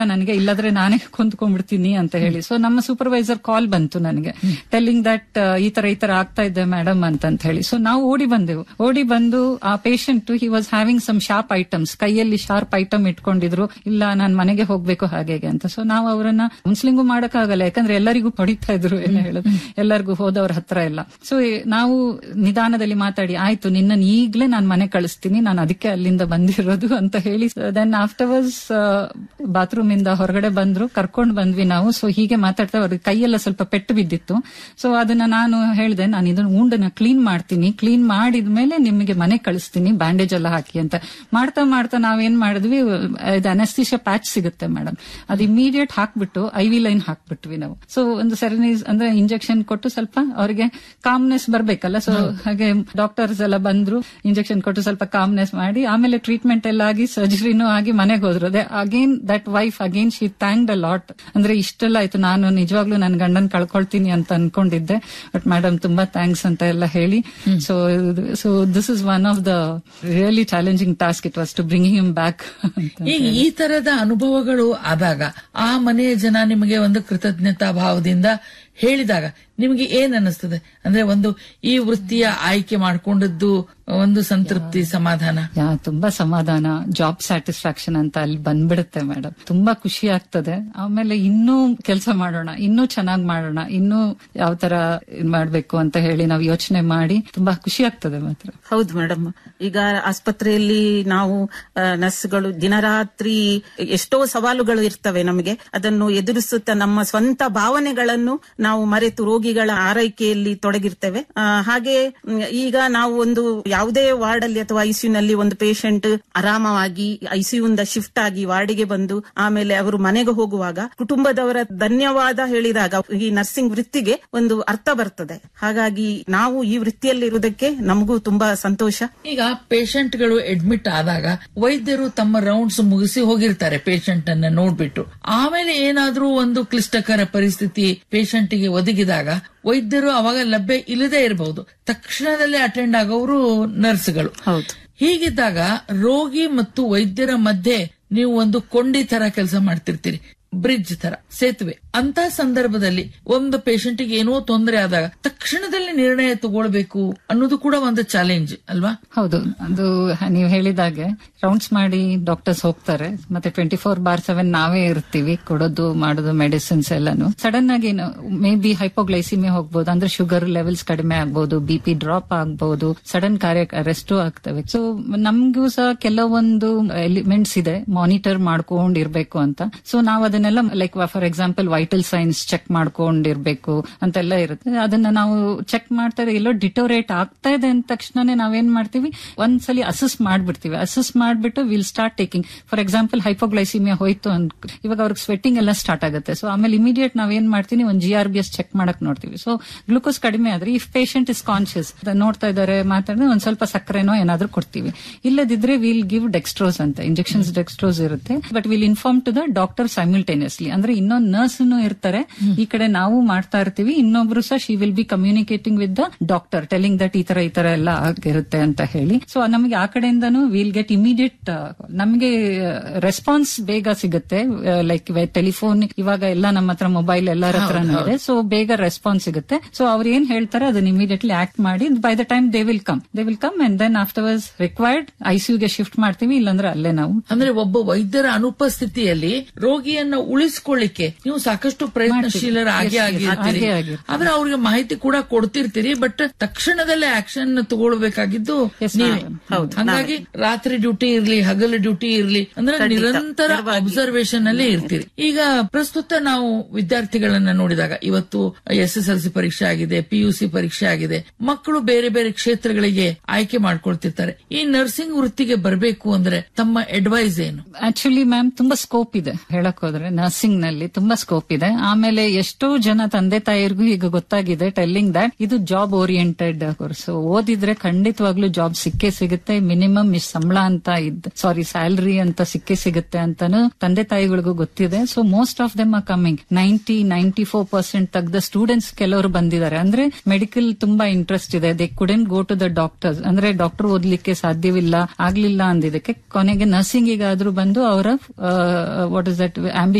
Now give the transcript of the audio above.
ನನಗೆ ಇಲ್ಲದ್ರೆ ನಾನೇ ಕೊಂದ್ಕೊಂಡ್ಬಿಡ್ತೀನಿ ಅಂತ ಹೇಳಿ ಸೊ ನಮ್ಮ ಸೂಪರ್ವೈಸರ್ ಕಾಲ್ ಬಂತು ನನಗೆ ಟೆಲ್ಲಿಂಗ್ ದಟ್ ಈ ತರ ಈ ತರ ಆಗ್ತಾ ಇದೆ ಮೇಡಮ್ ಅಂತ ಹೇಳಿ ಸೊ ನಾವು ಓಡಿ ಬಂದೆವು ಓಡಿ ಬಂದು ಆ patient he was having some sharp items ಕೈಯಲ್ಲಿ ಶಾರ್ಪ್ ಐಟಮ್ ಇಟ್ಕೊಂಡಿದ್ರು ಇಲ್ಲ ನಾನ್ ಮನೆಗೆ ಹೋಗ್ಬೇಕು ಹಾಗೆ ಹೀಗೆ ಅಂತ ಸೊ ನಾವು ಅವರನ್ನ ಕೌನ್ಸಿಲಿಂಗು ಮಾಡಕ್ಕಾಗಲ್ಲ ಯಾಕಂದ್ರೆ ಎಲ್ಲರಿಗೂ ಹೊಡಿತಾ ಇದ್ರು ಏನು ಹೇಳೋದು ಎಲ್ಲರಿಗೂ ಹೋದವ್ರ ಹತ್ರ ಎಲ್ಲ ಸೊ ನಾವು ನಿಧಾನದಲ್ಲಿ ಮಾತಾಡಿ ಆಯ್ತು ನಿನ್ನ ಈಗ್ಲೇ ನಾನು ಮನೆ ಕಳಿಸ್ತೀನಿ ನಾನು ಅದಕ್ಕೆ ಅಲ್ಲಿಂದ ಬಂದಿರೋದು ಅಂತ ಹೇಳಿ ದೆನ್ ಆಫ್ಟರ್ವರ್ಸ್ ಬಾತ್ರೂಮ್ ಇಂದ ಹೊರಗಡೆ ಬಂದ್ರು ಕರ್ಕೊಂಡ್ ಬಂದ್ವಿ ನಾವು ಸೊ ಹೀಗೆ ಮಾತಾಡ್ತಾ ಅವ್ರಿಗೆ ಕೈಯೆಲ್ಲ ಸ್ವಲ್ಪ ಪೆಟ್ಟು ಬಿದ್ದಿತ್ತು ಸೊ ಅದನ್ನ ನಾನು ಹೇಳಿದೆ ನಾನು ಇದನ್ನ ಉಂಡನ್ನ ಕ್ಲೀನ್ ಮಾಡ್ತೀನಿ ಕ್ಲೀನ್ ಮಾಡಿದ್ಮೇಲೆ ನಿಮಗೆ ಮನೆ ಕಳಿಸ್ತೀನಿ ಬ್ಯಾಂಡೇಜ್ ಎಲ್ಲ ಹಾಕಿ ಅಂತ ಮಾಡ್ತಾ ಮಾಡ್ತಾ ನಾವೇನ್ ಮಾಡಿದ್ವಿ ಇದು ಅನಸ್ತಿಷ ಪ್ಯಾಚ್ ಸಿಗುತ್ತೆ ಮೇಡಮ್ ಅದು ಇಮಿಡಿಯೇಟ್ ಹಾಕ್ಬಿಟ್ಟು ಐ ವಿ ಲೈನ್ ಹಾಕ್ಬಿಟ್ವಿ ನಾವು ಸೊ ಒಂದು ಸೆರನೀಸ್ ಅಂದ್ರೆ ಇಂಜೆಕ್ಷನ್ ಕೊಟ್ಟು ಸ್ವಲ್ಪ ಅವರಿಗೆ ಕಾಮ್ನೆಸ್ ಬರ್ಬೇಕಲ್ಲ ಸೊ ಹಾಗೆ ಡಾಕ್ಟರ್ಸ್ ಎಲ್ಲ ಬಂದ್ರು ಇಂಜೆಕ್ಷನ್ ಕೊಟ್ಟು ಸ್ವಲ್ಪ ಕಾಮ್ನೆಸ್ ಮಾಡಿ ಆಮೇಲೆ ಟ್ರೀಟ್ಮೆಂಟ್ ಎಲ್ಲ ಆಗಿ ಸರ್ಜರಿನೂ ಆಗಿ ಮನೆಗೆ ಹೋದ್ರು ಅದೇ again that wife again she thank a lot ಅಂದ್ರೆ ಇಷ್ಟೆಲ್ಲ ಆಯ್ತು ನಾನು ನಿಜವಾಗ್ಲೂ ನನ್ನ ಗಂಡನ್ ಕಳ್ಕೊಳ್ತೀನಿ ಅಂತ ಅನ್ಕೊಂಡಿದ್ದೆ ಬಟ್ ಮೇಡಮ್ ತುಂಬಾ ಥ್ಯಾಂಕ್ಸ್ ಅಂತ ಎಲ್ಲ ಹೇಳಿ so so this is one of the really challenging task it was to bring him back ಈಗ ಈ ತರದ ಅನುಭವಗಳು ಆದಾಗ ಆ ಮನೆಯ ಜನ ನಿಮಗೆ ಒಂದು ಕೃತಜ್ಞತಾ ಭಾವದಿಂದ ಹೇಳಿದಾಗ ನಿಮಗೆ ಏನ್ ಅನ್ನಿಸ್ತದೆ ಅಂದ್ರೆ ಒಂದು ಈ ವೃತ್ತಿಯ ಆಯ್ಕೆ ಮಾಡ್ಕೊಂಡದ್ದು ಒಂದು ಸಂತೃಪ್ತಿ ಸಮಾಧಾನ ಯಾ ತುಂಬಾ ಸಮಾಧಾನ ಜಾಬ್ ಸ್ಯಾಟಿಸ್ಫ್ಯಾಕ್ಷನ್ ಅಂತ ಅಲ್ಲಿ ಬಂದ್ಬಿಡುತ್ತೆ ಮೇಡಮ್ ತುಂಬಾ ಖುಷಿ ಆಗ್ತದೆ ಆಮೇಲೆ ಇನ್ನೂ ಕೆಲಸ ಮಾಡೋಣ ಇನ್ನೂ ಚೆನ್ನಾಗಿ ಮಾಡೋಣ ಇನ್ನೂ ಯಾವ ತರ ಇದ್ ಮಾಡ್ಬೇಕು ಅಂತ ಹೇಳಿ ನಾವು ಯೋಚನೆ ಮಾಡಿ ತುಂಬಾ ಖುಷಿ ಆಗ್ತದೆ ಮಾತ್ರ ಹೌದು ಮೇಡಮ್ ಈಗ ಆಸ್ಪತ್ರೆಯಲ್ಲಿ ನಾವು ಆ, ನರ್ಸ್ಗಳು ದಿನರಾತ್ರಿ ಎಷ್ಟೋ ಸವಾಲುಗಳು ಇರ್ತವೆ ನಮಗೆ ಅದನ್ನು ಎದುರಿಸುತ್ತಾ ನಮ್ಮ ಸ್ವಂತ ಭಾವನೆಗಳನ್ನು ನಾವು ಮರೆತು ರೋಗಿಗಳ ಆರೈಕೆಯಲ್ಲಿ ತೊಡಗಿರ್ತೇವೆ ಆ, ಹಾಗೆ ಮ್, ಈಗ ನಾವು ಒಂದು ಯಾವುದೇ ವಾರ್ಡ್ ಅಲ್ಲಿ ಅಥವಾ ಐಸಿಯುನಲ್ಲಿ ಒಂದು ಪೇಷಂಟ್ ಆರಾಮವಾಗಿ ಐಸಿಯುಂದ ಶಿಫ್ಟ್ ಆಗಿ ವಾರ್ಡಿಗೆ ಬಂದು ಆಮೇಲೆ ಅವರು ಮನೆಗೆ ಹೋಗುವಾಗ ಕುಟುಂಬದವರ ಧನ್ಯವಾದ ಹೇಳಿದಾಗ ಈ ನರ್ಸಿಂಗ್ ವೃತ್ತಿಗೆ ಒಂದು ಅರ್ಥ ಬರ್ತದೆ ಹಾಗಾಗಿ ನಾವು ಈ ವೃತ್ತಿಯಲ್ಲಿರುವುದಕ್ಕೆ ನಮಗೂ ತುಂಬಾ ಸಂತೋಷ ಈಗ ಪೇಷಂಟ್ಗಳು ಅಡ್ಮಿಟ್ ಆದಾಗ ವೈದ್ಯರು ತಮ್ಮ ರೌಂಡ್ಸ್ ಮುಗಿಸಿ ಹೋಗಿರ್ತಾರೆ ಪೇಷಂಟ್ ಅನ್ನ ನೋಡ್ಬಿಟ್ಟು ಆಮೇಲೆ ಏನಾದ್ರೂ ಒಂದು ಕ್ಲಿಷ್ಟಕರ ಪರಿಸ್ಥಿತಿ ಪೇಷಂಟ್ ಗೆ ಒದಗಿದಾಗ ವೈದ್ಯರು ಅವಾಗ ಲಭ್ಯ ಇಲ್ಲದೆ ಇರಬಹುದು ತಕ್ಷಣದಲ್ಲೇ ಅಟೆಂಡ್ ಆಗೋರು ನರ್ಸ್ಗಳು ಹೌದು ಹೀಗಿದ್ದಾಗ ರೋಗಿ ಮತ್ತು ವೈದ್ಯರ ಮಧ್ಯೆ ನೀವು ಒಂದು ಕೊಂಡಿ ತರ ಕೆಲಸ ಮಾಡ್ತಿರ್ತೀರಿ ಬ್ರಿಡ್ಜ್ ತರ ಸೇತುವೆ ಅಂತ ಸಂದರ್ಭದಲ್ಲಿ ಒಂದು ಪೇಷಂಟ್ ಗೆ ಏನೋ ತೊಂದರೆ ಆದಾಗ ತಕ್ಷಣದಲ್ಲಿ ನಿರ್ಣಯ ತಗೊಳ್ಬೇಕು ಅನ್ನೋದು ಕೂಡ ಒಂದು ಚಾಲೆಂಜ್ ಅಲ್ವಾ ಹೌದು ಅದು ನೀವು ಹೇಳಿದಾಗೆ ರೌಂಡ್ಸ್ ಮಾಡಿ ಡಾಕ್ಟರ್ಸ್ ಹೋಗ್ತಾರೆ ಮತ್ತೆ ಟ್ವೆಂಟಿ ಫೋರ್ ಬಾರ್ ಸೆವೆನ್ ನಾವೇ ಇರ್ತೀವಿ ಕೊಡೋದು ಮಾಡೋದು ಮೆಡಿಸಿನ್ಸ್ ಎಲ್ಲಾನು ಸಡನ್ ಆಗಿ ಮೇ ಬಿ ಹೈಪೋಗ್ಲೈಸಿಮಿ ಹೋಗ್ಬೋದು ಅಂದ್ರೆ ಶುಗರ್ ಲೆವೆಲ್ಸ್ ಕಡಿಮೆ ಆಗ್ಬೋದು ಬಿ ಪಿ ಡ್ರಾಪ್ ಆಗ್ಬಹುದು ಸಡನ್ ಕಾರ್ಯಕ್ಕೆ ಅರೆಸ್ಟು ಆಗ್ತವೆ ಸೊ ನಮ್ಗೂ ಸಹ ಕೆಲವೊಂದು ಎಲಿಮೆಂಟ್ಸ್ ಇದೆ ಮಾನಿಟರ್ ಮಾಡ್ಕೊಂಡಿರ್ಬೇಕು ಅಂತ ಸೊ ನಾವು ಅದನ್ನೆಲ್ಲ like for example vital signs check ಮಾಡ್ಕೊಂಡಿರ್ಬೇಕು ಅಂತೆಲ್ಲ ಇರುತ್ತೆ ಅದನ್ನ ನಾವು ಚೆಕ್ ಮಾಡ್ತಾರೆ ಎಲ್ಲೋ ಡಿಟೋರೇಟ್ ಆಗ್ತಾ ಇದೆ ಅಂದ ತಕ್ಷಣನೇ ನಾವೇನ್ ಮಾಡ್ತೀವಿ ಒಂದ್ಸಲಿ ಅಸಸ್ ಮಾಡ್ಬಿಡ್ತೀವಿ ಅಸಸ್ ಮಾಡ್ಬಿಟ್ಟು will start taking for example hypoglycaemia ಹೋಯ್ತು ಅಂತ ಇವಾಗ ಅವ್ರಿಗೆ ಸ್ವೆಟ್ಟಿಂಗ್ ಎಲ್ಲ ಸ್ಟಾರ್ಟ್ ಆಗುತ್ತೆ ಸೊ ಆಮೇಲೆ ಇಮಿಡಿಯೇಟ್ ನಾವೇನ್ ಮಾಡ್ತೀವಿ ಒಂದು G R B S check ಮಾಡಕ್ ನೋಡ್ತೀವಿ ಸೊ ಗ್ಲೂಕೋಸ್ ಕಡಿಮೆ ಆದ್ರೆ ಇಫ್ ಪೇಷಂಟ್ ಇಸ್ ಕಾನ್ಶಿಯಸ್ ನೋಡ್ತಾ ಇದ್ದಾರೆ ಮಾತಾಡಿದ್ರೆ ಒಂದ್ ಸ್ವಲ್ಪ ಸಕ್ಕರೆನೋ ಏನಾದ್ರೂ ಕೊಡ್ತೀವಿ ಇಲ್ಲದಿದ್ರೆ ವಿಲ್ ಗಿವ್ ಡೆಕ್ಸ್ಟ್ರೋಸ್ ಅಂತ ಇಂಜೆಕ್ಷನ್ಸ್ ಡೆಕ್ಸ್ಟ್ರೋಸ್ ಇರುತ್ತೆ but will inform to the doctor simultaneously ಅಂದ್ರೆ ಇನ್ನೊಂದು ನರ್ಸ್ ಇರ್ತಾರೆ ಈ ಕಡೆ ನಾವು ಮಾಡ್ತಾ ಇರ್ತೀವಿ ಇನ್ನೊಬ್ರು ಸಹ she will be communicating with the doctor telling that ಈ ತರ ಈ ತರ ಎಲ್ಲ ಆಗಿರುತ್ತೆ ಅಂತ ಹೇಳಿ ಸೊ ನಮಗೆ ಆ ಕಡೆಯಿಂದನೂ ವಿಲ್ ಗೆಟ್ ಇಮಿಡಿಯೇಟ್ ನಮಗೆ ರೆಸ್ಪಾನ್ಸ್ ಬೇಗ ಸಿಗುತ್ತೆ ಲೈಕ್ ಟೆಲಿಫೋನ್ ಇವಾಗ ಎಲ್ಲ ನಮ್ಮ ಹತ್ರ ಮೊಬೈಲ್ ಎಲ್ಲರ ಹತ್ರ ಇದೆ ಸೊ ಬೇಗ ರೆಸ್ಪಾನ್ಸ್ ಸಿಗುತ್ತೆ ಸೊ ಅವ್ರು ಏನ್ ಹೇಳ್ತಾರೆ ಅದನ್ನ ಇಮಿಡಿಯೇಟ್ಲಿ ಆಕ್ಟ್ ಮಾಡಿ by the time they will come they will come and then afterwards required ಐಸಿಯುಗೆ ಶಿಫ್ಟ್ ಮಾಡ್ತೀವಿ ಇಲ್ಲಾಂದ್ರೆ ಅಲ್ಲೇ ನಾವು ಅಂದ್ರೆ ಒಬ್ಬ ವೈದ್ಯರ ಅನುಪಸ್ಥಿತಿಯಲ್ಲಿ ರೋಗಿಯನ್ನ ಉಳಿಸ್ಕೊಳ್ಳಿಕ್ಕೆ ನೀವು ಸಾಕಷ್ಟು ಪ್ರಯತ್ನಶೀಲರಾಗಿ ಆಗಿರ್ತೀರಿ ಹಾಗೆ ಆಗಿರ್ತೀರಿ. ಆದ್ರೆ ಅವ್ರಿಗೆ ಮಾಹಿತಿ ಕೂಡ ಕೊಡ್ತಿರ್ತೀರಿ ಬಟ್ ತಕ್ಷಣದಲ್ಲೇ ಆಕ್ಷನ್ ತಗೊಳ್ಬೇಕಾಗಿದ್ದು Yes, ನೀವೇ ma'am. ಹೌದು, ಹಂಗಾಗಿ ರಾತ್ರಿ ಡ್ಯೂಟಿ ಇರ್ಲಿ ಹಗಲು ಡ್ಯೂಟಿ ಇರ್ಲಿ ಅಂದ್ರೆ ನಿರಂತರ ಅಬ್ಸರ್ವೇಷನ್ ಅಲ್ಲೇ ಇರ್ತೀರಿ ಈಗ ಪ್ರಸ್ತುತ ನಾವು ವಿದ್ಯಾರ್ಥಿಗಳನ್ನ ನೋಡಿದಾಗ ಇವತ್ತು ಎಸ್ ಎಸ್ ಎಲ್ ಸಿ ಪರೀಕ್ಷೆ ಆಗಿದೆ ಪಿಯುಸಿ ಪರೀಕ್ಷೆ ಆಗಿದೆ ಮಕ್ಕಳು ಬೇರೆ ಬೇರೆ ಕ್ಷೇತ್ರಗಳಿಗೆ ಆಯ್ಕೆ ಮಾಡ್ಕೊಳ್ತಿರ್ತಾರೆ ಈ ನರ್ಸಿಂಗ್ ವೃತ್ತಿಗೆ ಬರಬೇಕು ಅಂದ್ರೆ ತಮ್ಮ ಅಡ್ವೈಸ್ ಏನು ಆಕ್ಚುಲಿ ಮ್ಯಾಮ್ ತುಂಬಾ ಸ್ಕೋಪ್ ಇದೆ ಹೇಳಕ್ ಹೋದ್ರೆ ನರ್ಸಿಂಗ್ ನಲ್ಲಿ ತುಂಬಾ ಸ್ಕೋಪ್ ಇದೆ ಆಮೇಲೆ ಎಷ್ಟೋ ಜನ ತಂದೆ ತಾಯಿರ್ಗೂ ಈಗ ಗೊತ್ತಾಗಿದೆ ಟೆಲ್ಲಿಂಗ್ ದಟ್ ಇದು ಜಾಬ್ ಓರಿಯೆಂಟೆಡ್ ಕೋರ್ಸ್ ಓದಿದ್ರೆ ಖಂಡಿತವಾಗ್ಲೂ ಜಾಬ್ ಸಿಕ್ಕೇ ಸಿಗುತ್ತೆ ಮಿನಿಮಮ್ ಇಷ್ಟು ಸಂಬಳ ಅಂತ ಇದ್ ಸಾರಿ ಸ್ಯಾಲರಿ ಅಂತ ಸಿಕ್ಕೇ ಸಿಗುತ್ತೆ ಅಂತಾನು ತಂದೆ ತಾಯಿಗಳಿಗೂ ಗೊತ್ತಿದೆ so most of them are coming ninety ninety four percent ತೆಗ್ದ ಸ್ಟೂಡೆಂಟ್ಸ್ ಕೆಲವರು ಬಂದಿದ್ದಾರೆ ಅಂದ್ರೆ ಮೆಡಿಕಲ್ ತುಂಬಾ ಇಂಟ್ರೆಸ್ಟ್ ಇದೆ they couldn't go to the doctors ಅಂದ್ರೆ ಡಾಕ್ಟರ್ ಓದ್ಲಿಕ್ಕೆ ಸಾಧ್ಯವಿಲ್ಲ ಆಗ್ಲಿಲ್ಲ ಅಂದಿದ್ದಕ್ಕೆ ಕೊನೆಗೆ ನರ್ಸಿಂಗ್ ಆದ್ರೂ ಬಂದು ಅವರ ವಾಟ್ ಇಸ್ ದಟ್